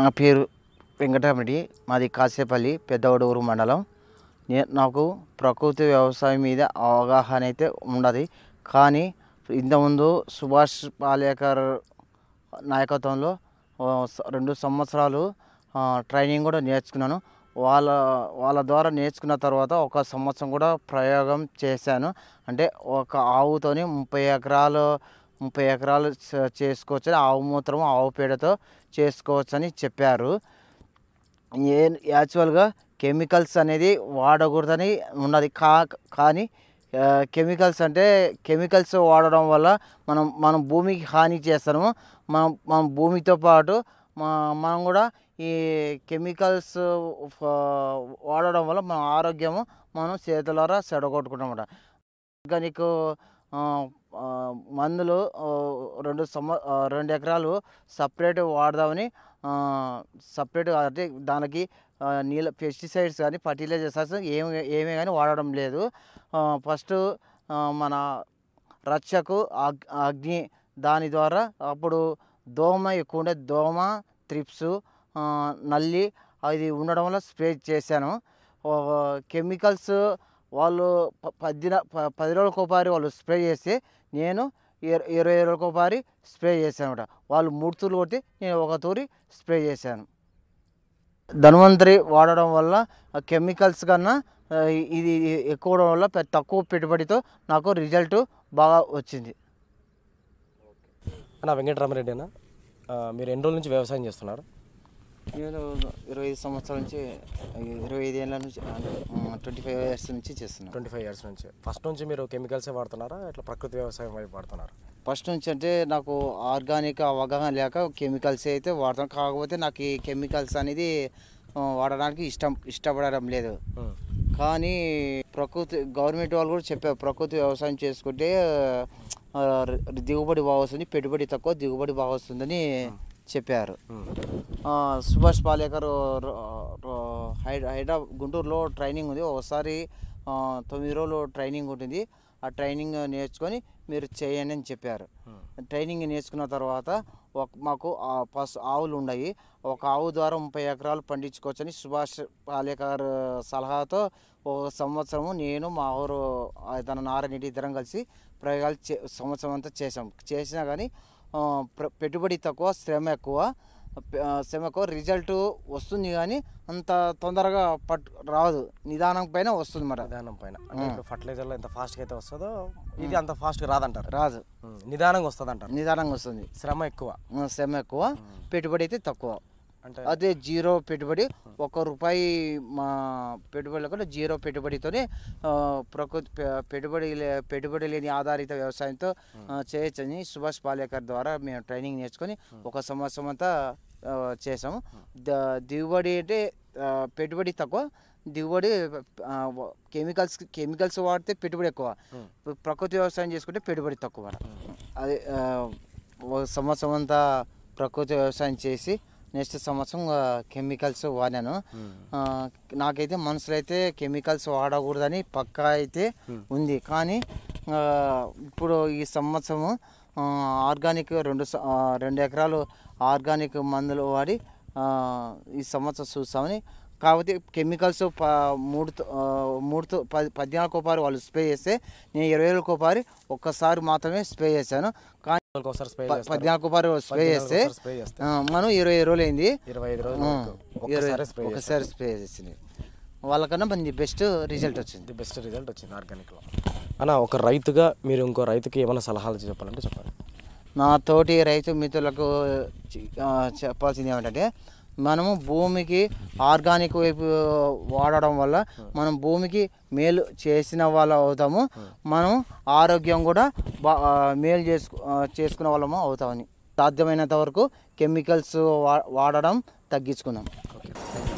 నా పేరు వెంకటరామరెడ్డి మాది కాసేపల్లి పెద్దవడూరు మండలం నే నాకు ప్రకృతి వ్యవసాయం మీద అవగాహన అయితే ఉన్నది కానీ ఇంతకుముందు సుభాష్ పాలేకర్ నాయకత్వంలో ఆ, స- రెండు సంవత్సరాలు ఆ, ట్రైనింగ్ కూడా నేర్చుకున్నాను వాళ్ళ వాళ్ళ ద్వారా నేర్చుకున్న తర్వాత ఒక సంవత్సరం కూడా ప్రయోగం చేశాను అంటే ఒక ఆవుతోని ముప్పై ఎకరాలు ముప్పై ఎకరాలు చే- చేసుకోవచ్చని ఆవు మూత్రం ఆవు పేడతో చేసుకోవచ్చని చెప్పారు ఏ యాక్చువల్గా కెమికల్స్ అనేది వాడకూడదని ఉన్నది కా కానీ ఆ, కెమికల్స్ అంటే కెమికల్స్ వాడడం వల్ల మనం మనం భూమికి హాని చేస్తాము మనం మనం భూమితో పాటు మా- మనం కూడా ఈ కెమికల్స్ ఫ- వాడడం వల్ల మన ఆరోగ్యము మనం చేతులారా చెడగొట్టుకుంటామన్నమాట ఆర్గానిక్ ఆ, ఆ, మందులు ఆ, రెండు సంవ ఆ, రెండు ఎకరాలు సపరేట్ వాడదామని సపరేట్ అంటే దానికి ఆ, నీళ్ళ పెస్టిసైడ్స్ కానీ ఫర్టిలైజర్స్ ఏమి ఏమీ కానీ వాడడం లేదు ఫస్ట్ మన రక్షకు అగ్- అగ్ని దాని ద్వారా అప్పుడు దోమ ఎక్కువ ఉండే దోమ త్రిప్స్ ఆ, నల్లి అది ఉండడం వల్ల స్ప్రే చేశాను కెమికల్స్ వాళ్ళు ప- పది ర- ప- పది రోజులకు ఒకసారి వాళ్ళు స్ప్రే చేస్తే నేను ఇర- ఇరవై రోజులకు ఒకసారి స్ప్రే చేశాను అనమాట వాళ్ళు మూడు తూర్లు కొట్టి నేను ఒక తూరి స్ప్రే చేశాను ధన్వంతరి వాడడం వల్ల ఆ కెమికల్స్ కన్నా ఆ, ఇది ఎక్కువ అవడం వల్ల పెద్ద తక్కువ పెట్టుబడితో నాకు రిజల్ట్ బాగా వచ్చింది అన్న వెంకటరామరెడ్డి అన్న ఆ, మీరు ఎన్ని రోజుల నుంచి వ్యవసాయం చేస్తున్నారు నేను ఇరవై ఐదు సంవత్సరాల నుంచి ఇరవై ఐదు ఏళ్ళ నుంచి ట్వంటీ ఫైవ్ ఇయర్స్ నుంచి చేస్తున్నాను ట్వంటీ ఫైవ్ ఇయర్స్ నుంచి ఫస్ట్ నుంచి మీరు కెమికల్సే వాడుతున్నారా ఇట్లా ప్రకృతి వ్యవసాయం వైపు వాడుతున్నారా ఫస్ట్ నుంచి అంటే నాకు ఆర్గానిక్ అవగాహన లేక కెమికల్స్ అయితే వాడతాను కాకపోతే నాకు ఈ కెమికల్స్ అనేది ఆ, వాడడానికి ఇష్టం ఇష్టపడడం లేదు ఉమ్. కానీ ప్రకృతి గవర్నమెంట్ వాళ్ళు కూడా చెప్పారు ప్రకృతి వ్యవసాయం చేసుకుంటే ఆ, దిగుబడి బాగా వస్తుంది పెట్టుబడి తక్కువ దిగుబడి బాగా వస్తుందని చెప్పారు ఉమ్. ఆ, సుభాష్ పాలేకర్ ర- ర- హైద- హైదరా గుంటూరులో ట్రైనింగ్ ఉంది ఒకసారి ఆ, తొమ్మిది రోజులు ట్రైనింగ్ ఉంటుంది ఆ ట్రైనింగ్ నేర్చుకొని మీరు చేయండి అని చెప్పారు ఉమ్. ట్రైనింగ్ నేర్చుకున్న తర్వాత ఒక మాకు ఆ పశు ఆవులు ఉన్నాయి ఒక ఆవు ద్వారా ముప్పై ఎకరాలు పండించుకోవచ్చని సుభాష్ పాలేకర్ సలహాతో ఒక సంవత్సరము నేను మా ఊరు ఆ, తన నారాయణ ఇద్దరం కలిసి ప్రయోగాలు చే సంవత్సరం అంతా చేసాం చేసినా కానీ ఆ, ప్ర- పెట్టుబడి తక్కువ శ్రమ ఎక్కువ పె- ఆ, శ్రమ ఎక్కువ రిజల్ట్ వస్తుంది కానీ అంత తొందరగా పట్టు రాదు నిదానం పైన వస్తుంది మరి నిదానం పైన అంటే ఇప్పుడు ఫర్టిలైజర్లో ఎంత ఫాస్ట్గా అయితే వస్తుందో ఇది అంత ఫాస్ట్గా రాదంటారు రాదు ఉమ్. నిదానంగా వస్తుంది అంటారు నిదానంగా వస్తుంది శ్రమ ఎక్కువ ఆ, శ్రమ ఎక్కువ పెట్టుబడి అయితే తక్కువ అంటే అదే జీరో పెట్టుబడి ఒక్క రూపాయి మా పెట్టుబడి కూడా జీరో పెట్టుబడితోనే ఆ, ప్రకృతి పె- పెట్టుబడి లే- పెట్టుబడి లేని ఆధారిత వ్యవసాయంతో ఆ, చేయొచ్చని సుభాష్ పాలేకర్ ద్వారా మేము ట్రైనింగ్ నేర్చుకొని ఒక సంవత్సరం అంతా ఆ, చేసాము ద దిగుబడి అంటే ఆ, పెట్టుబడి తక్కువ దిగుబడి ఆ, వ- కెమికల్స్ కెమికల్స్ వాడితే పెట్టుబడి ఎక్కువ ఉమ్. ప్రకృతి వ్యవసాయం చేసుకుంటే పెట్టుబడి తక్కువ అదే ఆ, ఒక సంవత్సరం అంతా ప్రకృతి వ్యవసాయం చేసి నెక్స్ట్ సంవత్సరం ఆ, కెమికల్స్ వాడాను ఉమ్. ఆ, నాకైతే మనసులో అయితే కెమికల్స్ వాడకూడదని పక్కా అయితే ఉంది కానీ ఆ, ఇప్పుడు ఈ సంవత్సరము ఆ, ఆర్గానిక్ రెండు స- ఆ, రెండు ఎకరాలు ఆర్గానిక్ మందులు వాడి ఆ, ఈ సంవత్సరం చూస్తామని కాకపోతే కెమికల్స్ ప మూడు తో- ఆ, మూడు తో- పది పద్నాలుగు కోపారి వాళ్ళు స్ప్రే చేస్తే నేను ఇరవై వేల కోపారి ఒక్కసారి మాత్రమే స్ప్రే చేశాను కానీ రోజులకు ఒకసారి స్ప్రే ప- పద్నాలుగు కోపారి స్ప్రే చేస్తే స్ప్రే చేస్తే ఆ, మనం ఇరవై రోజులు అయింది ఇరవై ఐదు రోజులు ఆ, వరకు ఇరవై ఒక్కసారి స్ప్రే ఒకసారి స్ప్రే చేసింది వాళ్ళకన్నా మంచి బెస్ట్ రిజల్ట్ వచ్చింది ది బెస్ట్ రిజల్ట్ వచ్చింది ఆర్గానిక్లో అన్న ఒక రైతుగా మీరు ఇంకో రైతుకి ఏమైనా సలహాలు చెప్పాలంటే చెప్పండి నా తోటి రైతు మిత్రులకు చి- ఆ, చెప్పాల్సింది ఏమిటంటే మనము భూమికి ఆర్గానిక్ వైపు వాడడం వల్ల మనం భూమికి మేలు చేసిన వాళ్ళు అవుతాము మనం ఆరోగ్యం కూడా బా ఆ, మేలు చేసుకు ఆ, చేసుకునే వాళ్ళము అవుతామని సాధ్యమైనంత వరకు కెమికల్స్ వా వాడడం తగ్గించుకుందాం ఓకే